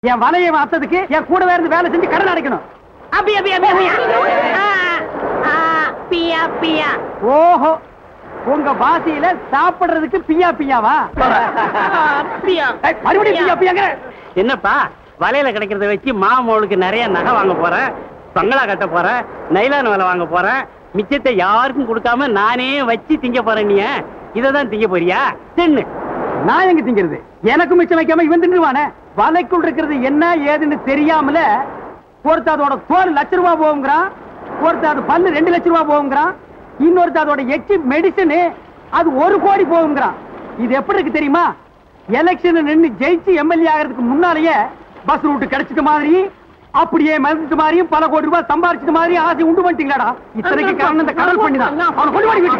என் வலையை வாத்ததுக்கு என் கூடவே இருந்து வேலை செஞ்சு கடன் அடைக்கணும் அப்பி அப்பி அப்பி அப்பி ஆ, ஆ, பியா பியா ஓஹோ உங்க பாசியில சாப்பிடுறதுக்கு பியா பியாவா பியா ஏய், மறுபடியும் பியா பியாங்க என்னப்பா வலையில கிடைக்கிறத வச்சு மாமோளுக்கு நிறைய நகை வாங்க போறேன் பங்களா கட்ட போறேன் நைலான் வலை வாங்க போறேன் மிச்சத்தை யாருக்கும் கொடுக்காம நானே வச்சு திங்க போறேன் நீ இதை தான் திங்க போறியா தின்னு நான் எங்க திங்கிறது எனக்கு மிச்சம் வைக்காம இவன் தின்னுவானே வலைக்குள் இருக்கிறது என்ன ஏதுன்னு தெரியாமல ஒருத்த அதோட தோல் லட்ச ரூபா போகுங்கிறான் ஒருத்த அது பல்லு ரெண்டு லட்ச ரூபா போகுங்கிறான் இன்னொருத்த அதோட எச்சி மெடிசனு அது ஒரு கோடி போகுங்கிறான் இது எப்படி இருக்கு தெரியுமா எலெக்ஷன் நின்னு ஜெயிச்சு எம்எல்ஏ ஆகிறதுக்கு முன்னாலேயே பஸ் ரூட் கிடைச்சிட்ட மாதிரி அப்படியே மறந்துட்டு மாதிரியும் பல கோடி ரூபாய் சம்பாரிச்சிட்ட மாதிரி ஆசை உண்டு பண்ணிட்டீங்களாடா இத்தனைக்கு காரணம் இந்த கடல் பண்ணி தான் அவனை கொண்டு போய் வீட்டுக்கு